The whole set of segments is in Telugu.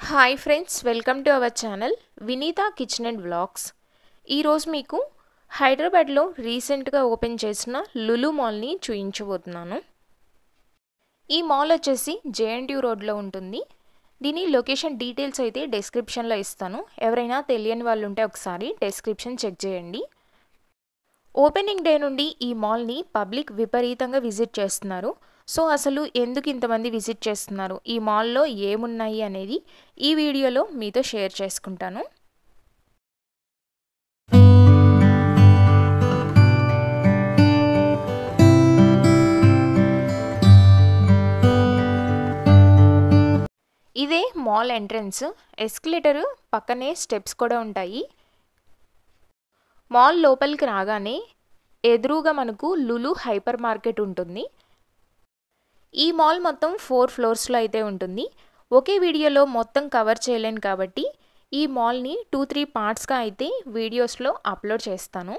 hi friends welcome to our channel Vineeta kitchen and vlogs ఈరోజు మీకు హైదరాబాద్లో రీసెంట్గా ఓపెన్ చేసిన లులు మాల్ని చూయించబోతున్నాను ఈ మాల్ వచ్చేసి జేఎన్టీయూ రోడ్లో ఉంటుంది దీని లొకేషన్ డీటెయిల్స్ అయితే డెస్క్రిప్షన్లో ఇస్తాను ఎవరైనా తెలియని వాళ్ళు ఉంటే ఒకసారి డెస్క్రిప్షన్ చెక్ చేయండి ఓపెనింగ్ డే నుండి ఈ మాల్ని పబ్లిక్ విపరీతంగా విజిట్ చేస్తున్నారు సో అసలు ఎందుకు ఇంతమంది విజిట్ చేస్తున్నారు ఈ మాల్లో ఏమున్నాయి అనేది ఈ వీడియోలో మీతో షేర్ చేసుకుంటాను ఇదే మాల్ ఎంట్రన్స్ ఎస్కలేటర్ పక్కనే స్టెప్స్ కూడా ఉంటాయి మాల్ లోపలికి రాగానే ఎదురుగా మనకు లులు హైపర్ మార్కెట్ ఉంటుంది ఈ మాల్ మొత్తం ఫోర్ ఫ్లోర్స్లో అయితే ఉంటుంది ఒకే వీడియోలో మొత్తం కవర్ చేయలేను కాబట్టి ఈ మాల్ని టూ త్రీ పార్ట్స్గా అయితే వీడియోస్లో అప్లోడ్ చేస్తాను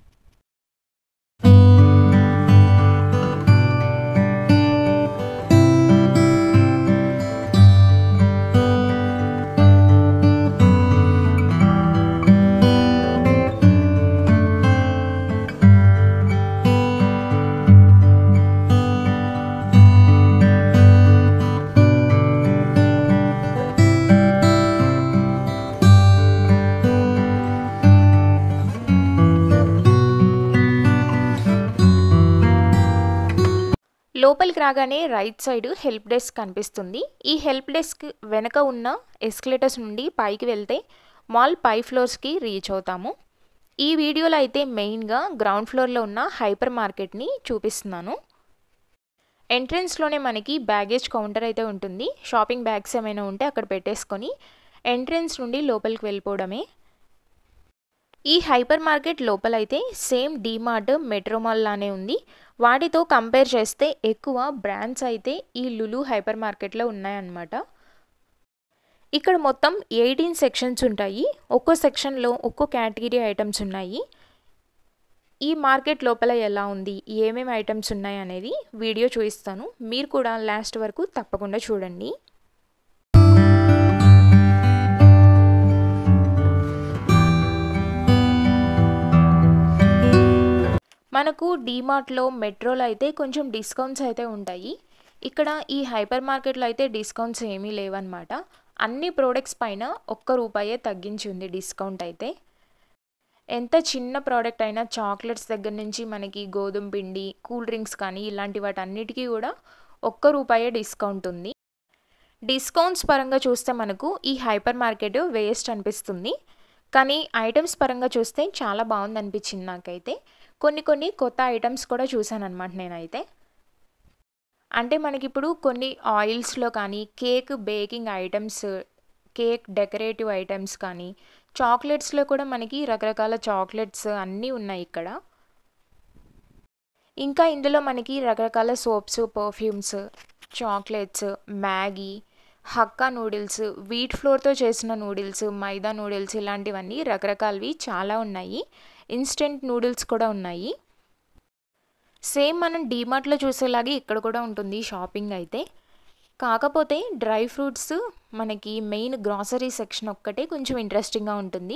లోపలికి రాగానే రైట్ సైడ్ హెల్ప్ డెస్క్ కనిపిస్తుంది ఈ హెల్ప్ డెస్క్ వెనక ఉన్న ఎస్కలేటర్స్ నుండి పైకి వెళ్తే మాల్ పై ఫ్లోర్స్కి రీచ్ అవుతాము ఈ వీడియోలో అయితే మెయిన్గా గ్రౌండ్ ఫ్లోర్లో ఉన్న హైపర్ మార్కెట్ని చూపిస్తున్నాను ఎంట్రన్స్లోనే మనకి బ్యాగేజ్ కౌంటర్ అయితే ఉంటుంది షాపింగ్ బ్యాగ్స్ ఏమైనా ఉంటే అక్కడ పెట్టేసుకొని ఎంట్రన్స్ నుండి లోపలికి వెళ్ళిపోవడమే ఈ హైపర్ మార్కెట్ లోపలైతే సేమ్ డీమార్ట్ మెట్రోమాల్ లానే ఉంది వాటితో కంపేర్ చేస్తే ఎక్కువ బ్రాండ్స్ అయితే ఈ లులు హైపర్ మార్కెట్లో ఉన్నాయన్నమాట ఇక్కడ మొత్తం ఎయిటీన్ సెక్షన్స్ ఉంటాయి ఒక్కో సెక్షన్లో ఒక్కో కేటగిరీ ఐటమ్స్ ఉన్నాయి ఈ మార్కెట్ లోపల ఎలా ఉంది ఏమేమి ఐటమ్స్ ఉన్నాయి అనేది వీడియో చూపిస్తాను మీరు కూడా లాస్ట్ వరకు తప్పకుండా చూడండి మనకు డీమార్ట్లో మెట్రోలో అయితే కొంచెం డిస్కౌంట్స్ అయితే ఉంటాయి ఇక్కడ ఈ హైపర్ మార్కెట్లో అయితే డిస్కౌంట్స్ ఏమీ లేవన్నమాట అన్ని ప్రోడక్ట్స్ పైన ఒక్క రూపాయే తగ్గించి ఉంది డిస్కౌంట్ అయితే ఎంత చిన్న ప్రోడక్ట్ అయినా చాక్లెట్స్ దగ్గర నుంచి మనకి గోధుమ పిండి కూల్ డ్రింక్స్ కానీ ఇలాంటి వాటి అన్నిటికీ కూడా ఒక్క రూపాయే డిస్కౌంట్ ఉంది డిస్కౌంట్స్ పరంగా చూస్తే మనకు ఈ హైపర్ మార్కెట్ వేస్ట్ అనిపిస్తుంది కానీ ఐటమ్స్ పరంగా చూస్తే చాలా బాగుంది అనిపించింది నాకైతే కొన్ని కొన్ని కొత్త ఐటమ్స్ కూడా చూశాను అనమాట నేనైతే అంటే మనకి ఇప్పుడు కొన్ని ఆయిల్స్లో కానీ cake baking items cake decorative items కానీ చాక్లెట్స్లో కూడా మనకి రకరకాల చాక్లెట్స్ అన్నీ ఉన్నాయి ఇక్కడ ఇంకా ఇందులో మనకి రకరకాల soaps perfumes chocolates Maggi Hakka noodles wheat ఫ్లోర్తో చేసిన నూడిల్స్ మైదా నూడిల్స్ ఇలాంటివన్నీ రకరకాలవి చాలా ఉన్నాయి ఇన్స్టెంట్ నూడిల్స్ కూడా ఉన్నాయి సేమ్ మనం డీమార్ట్లో చూసేలాగే ఇక్కడ కూడా ఉంటుంది షాపింగ్ అయితే కాకపోతే డ్రై ఫ్రూట్స్ మనకి మెయిన్ గ్రాసరీ సెక్షన్ ఒక్కటే కొంచెం ఇంట్రెస్టింగ్గా ఉంటుంది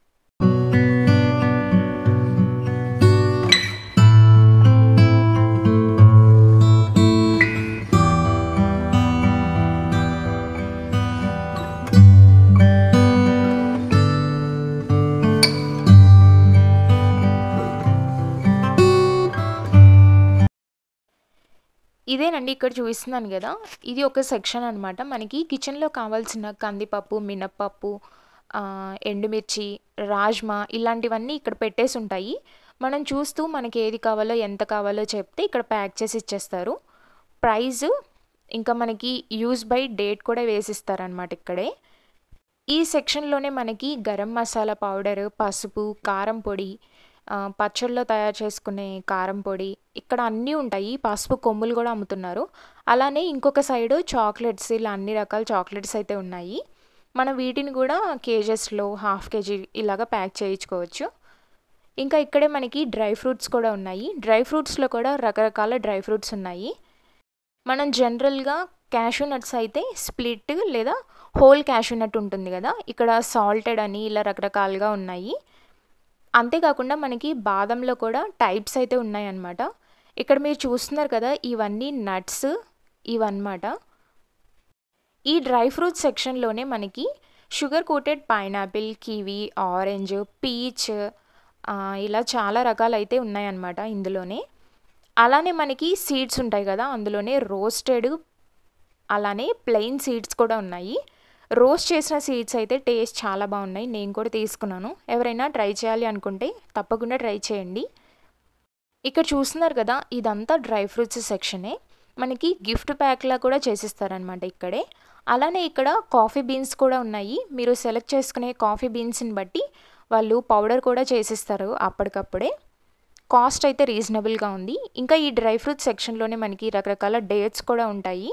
ఇదేనండి ఇక్కడ చూపిస్తున్నాను కదా ఇది ఒక సెక్షన్ అనమాట మనకి కిచెన్లో కావాల్సిన కందిపప్పు మినప్పప్పు ఎండుమిర్చి రాజ్మా ఇలాంటివన్నీ ఇక్కడ పెట్టేసి ఉంటాయి మనం చూస్తూ మనకి ఏది కావాలో ఎంత కావాలో చెప్తే ఇక్కడ ప్యాక్ చేసి ఇచ్చేస్తారు ప్రైస్ ఇంకా మనకి యూజ్ బై డేట్ కూడా వేసిస్తారనమాట ఇక్కడే ఈ సెక్షన్లోనే మనకి గరం మసాలా పౌడర్ పసుపు కారం పొడి పచ్చళ్ళలో తయారు చేసుకునే కారం పొడి ఇక్కడ అన్నీ ఉంటాయి పసుపు కొమ్ములు కూడా అమ్ముతున్నారు అలానే ఇంకొక సైడు చాక్లెట్స్ ఇలా అన్ని రకాల చాక్లెట్స్ అయితే ఉన్నాయి మనం వీటిని కూడా కేజెస్లో హాఫ్ కేజీ ఇలాగా ప్యాక్ చేయించుకోవచ్చు ఇంకా ఇక్కడే మనకి డ్రై ఫ్రూట్స్ కూడా ఉన్నాయి డ్రై ఫ్రూట్స్లో కూడా రకరకాల డ్రై ఫ్రూట్స్ ఉన్నాయి మనం జనరల్గా క్యాషూ నట్స్ అయితే స్ప్లిట్ లేదా హోల్ క్యాషూ నట్ ఉంటుంది కదా ఇక్కడ సాల్టెడ్ అని ఇలా రకరకాలుగా ఉన్నాయి అంతేకాకుండా మనకి బాదంలో కూడా టైప్స్ అయితే ఉన్నాయన్నమాట ఇక్కడ మీరు చూస్తున్నారు కదా ఇవన్నీ నట్స్ ఇవన్నమాట ఈ డ్రై ఫ్రూట్స్ సెక్షన్లోనే మనకి sugar coated pineapple kiwi orange peach ఇలా చాలా రకాలు అయితే ఉన్నాయన్నమాట ఇందులోనే అలానే మనకి సీడ్స్ ఉంటాయి కదా అందులోనే రోస్టెడ్ అలానే ప్లెయిన్ సీడ్స్ కూడా ఉన్నాయి రోస్ట్ చేసిన సీడ్స్ అయితే టేస్ట్ చాలా బాగున్నాయి నేను కూడా తీసుకున్నాను ఎవరైనా ట్రై చేయాలి అనుకుంటే తప్పకుండా ట్రై చేయండి ఇక్కడ చూస్తున్నారు కదా ఇదంతా డ్రై ఫ్రూట్స్ సెక్షనే మనకి గిఫ్ట్ ప్యాక్లా కూడా చేసిస్తారనమాట ఇక్కడే అలానే ఇక్కడ కాఫీ బీన్స్ కూడా ఉన్నాయి మీరు సెలెక్ట్ చేసుకునే కాఫీ బీన్స్ని బట్టి వాళ్ళు పౌడర్ కూడా చేసిస్తారు అప్పటికప్పుడే కాస్ట్ అయితే రీజనబుల్గా ఉంది ఇంకా ఈ డ్రై ఫ్రూట్స్ సెక్షన్లోనే మనకి రకరకాల డేట్స్ కూడా ఉంటాయి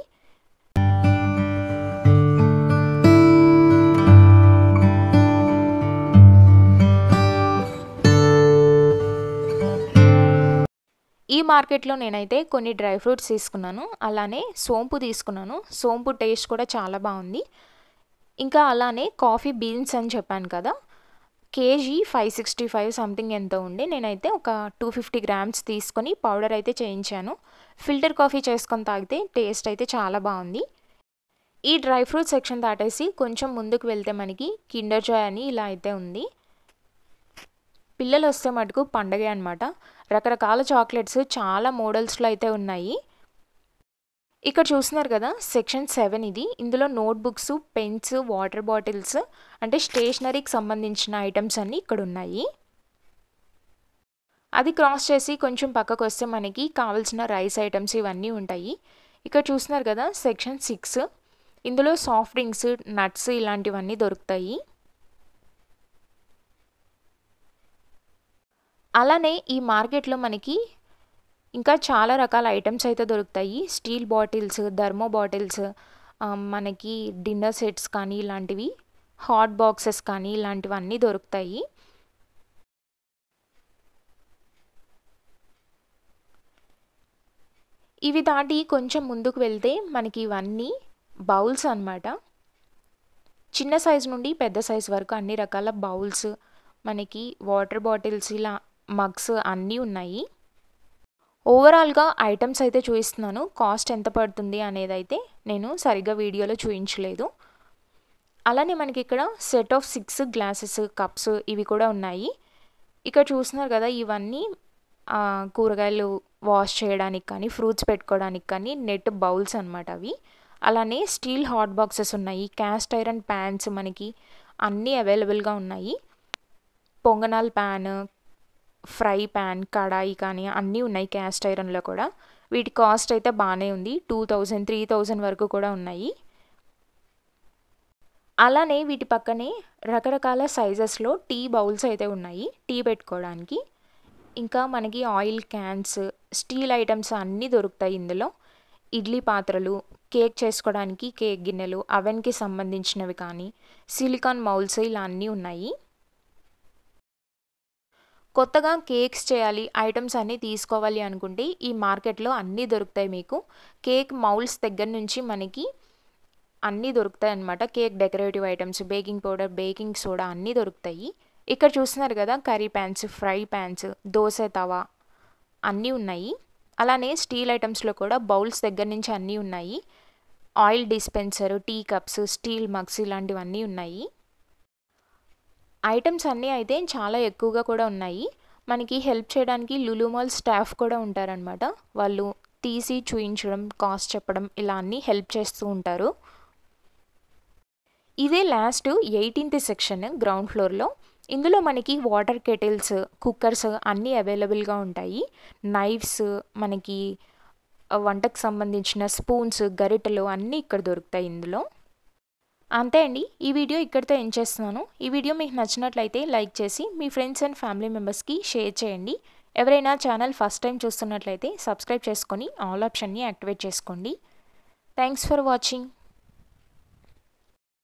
ఈ మార్కెట్లో నేనైతే కొన్ని డ్రై ఫ్రూట్స్ తీసుకున్నాను అలానే సోంపు తీసుకున్నాను సోంపు టేస్ట్ కూడా చాలా బాగుంది ఇంకా అలానే కాఫీ బీన్స్ అని చెప్పాను కదా KG five sixty five something ఎంతో ఉండి నేనైతే ఒక టూ ఫిఫ్టీ గ్రామ్స్ తీసుకొని పౌడర్ అయితే చేయించాను ఫిల్టర్ కాఫీ చేసుకొని తాగితే టేస్ట్ అయితే చాలా బాగుంది ఈ డ్రై ఫ్రూట్ సెక్షన్ దాటేసి కొంచెం ముందుకు వెళ్తే మనకి కిండర్ జాయ్ అని ఇలా అయితే ఉంది పిల్లలు వస్తే మటుకు పండగే అనమాట రకరకాల చాక్లెట్స్ చాలా మోడల్స్లో అయితే ఉన్నాయి ఇక్కడ చూస్తున్నారు కదా సెక్షన్ సెవెన్ ఇది ఇందులో నోట్బుక్స్ పెన్స్ వాటర్ బాటిల్స్ అంటే స్టేషనరీకి సంబంధించిన ఐటమ్స్ అన్నీ ఇక్కడ ఉన్నాయి అది క్రాస్ చేసి కొంచెం పక్కకు వస్తే మనకి కావాల్సిన రైస్ ఐటమ్స్ ఇవన్నీ ఉంటాయి ఇక్కడ చూస్తున్నారు కదా సెక్షన్ సిక్స్ ఇందులో సాఫ్ట్ డ్రింక్స్ నట్స్ ఇలాంటివన్నీ దొరుకుతాయి అలానే ఈ మార్కెట్లో మనకి ఇంకా చాలా రకాల ఐటమ్స్ అయితే దొరుకుతాయి స్టీల్ బాటిల్స్ థర్మో బాటిల్స్ మనకి డిన్నర్ సెట్స్ కానీ ఇలాంటివి హాట్ బాక్సెస్ కానీ ఇలాంటివన్నీ దొరుకుతాయి ఇవి దాటి కొంచెం ముందుకు వెళ్తే మనకి ఇవన్నీ బౌల్స్ అనమాట చిన్న సైజు నుండి పెద్ద సైజు వరకు అన్ని రకాల బౌల్స్ మనకి వాటర్ బాటిల్స్ ఇలా మగ్స్ అన్నీ ఉన్నాయి ఓవరాల్గా ఐటమ్స్ అయితే చూపిస్తున్నాను కాస్ట్ ఎంత పడుతుంది అనేది అయితే నేను సరిగ్గా వీడియోలో చూపించలేదు అలానే మనకి ఇక్కడ set of six glasses cups ఇవి కూడా ఉన్నాయి ఇక్కడ చూస్తున్నారు కదా ఇవన్నీ కూరగాయలు వాష్ చేయడానికి కానీ ఫ్రూట్స్ పెట్టుకోవడానికి కానీ నెట్ బౌల్స్ అనమాట అవి అలానే స్టీల్ హాట్ బాక్సెస్ ఉన్నాయి క్యాస్ట్ ఐరన్ ప్యాన్స్ మనకి అన్నీ అవైలబుల్గా ఉన్నాయి పొంగనాల్ ప్యాన్ ఫ్రై ప్యాన్ కడాయి కానీ అన్నీ ఉన్నాయి క్యాస్ట్ ఐరన్లో కూడా వీటి కాస్ట్ అయితే బాగానే ఉంది టూ థౌజండ్ త్రీ థౌజండ్ వరకు కూడా ఉన్నాయి అలానే వీటి పక్కనే రకరకాల సైజెస్లో టీ బౌల్స్ అయితే ఉన్నాయి టీ పెట్టుకోవడానికి ఇంకా మనకి ఆయిల్ క్యాన్స్ స్టీల్ ఐటమ్స్ అన్నీ దొరుకుతాయి ఇందులో ఇడ్లీ పాత్రలు కేక్ చేసుకోవడానికి కేక్ గిన్నెలు అవెన్కి సంబంధించినవి కానీ సిలికాన్ మౌల్స్ ఇలా అన్నీ ఉన్నాయి కొత్తగా కేక్స్ చేయాలి ఐటమ్స్ అన్నీ తీసుకోవాలి అనుకుంటే ఈ మార్కెట్లో అన్నీ దొరుకుతాయి మీకు కేక్ మౌల్స్ దగ్గర నుంచి మనకి అన్నీ దొరుకుతాయి అన్నమాట cake decorative items baking powder baking soda అన్నీ దొరుకుతాయి ఇక్కడ చూస్తున్నారు కదా curry pans fry pans dosa తవా అన్నీ ఉన్నాయి అలానే స్టీల్ ఐటమ్స్లో కూడా బౌల్స్ దగ్గర నుంచి అన్నీ ఉన్నాయి oil dispenser tea cups steel mugs ఇలాంటివన్నీ ఉన్నాయి ఐటమ్స్ అన్నీ అయితే చాలా ఎక్కువగా కూడా ఉన్నాయి మనకి హెల్ప్ చేయడానికి లులుమాల్ స్టాఫ్ కూడా ఉంటారనమాట వాళ్ళు తీసి చూయించడం కాస్ట్ చెప్పడం ఇలా అన్నీ హెల్ప్ చేస్తూ ఉంటారు ఇదే లాస్ట్ ఎయిటీన్త్ సెక్షన్ గ్రౌండ్ ఫ్లోర్లో ఇందులో మనకి వాటర్ కెటిల్స్ కుక్కర్స్ అన్నీ అవైలబుల్గా ఉంటాయి నైఫ్స్ మనకి వంటకు సంబంధించిన స్పూన్స్ గరిటెలు అన్నీ ఇక్కడ దొరుకుతాయి ఇందులో అంతే అండి ఈ వీడియో ఇక్కడితో ఎండ్ చేస్తున్నాను ఈ వీడియో మీకు నచ్చినట్లయితే లైక్ చేసి మీ ఫ్రెండ్స్ అండ్ ఫ్యామిలీ మెంబర్స్కి షేర్ చేయండి ఎవరైనా ఛానల్ ఫస్ట్ టైం చూస్తున్నట్లయితే సబ్స్క్రైబ్ చేసుకొని ఆల్ ఆప్షన్ని యాక్టివేట్ చేసుకోండి థ్యాంక్స్ ఫర్ వాచింగ్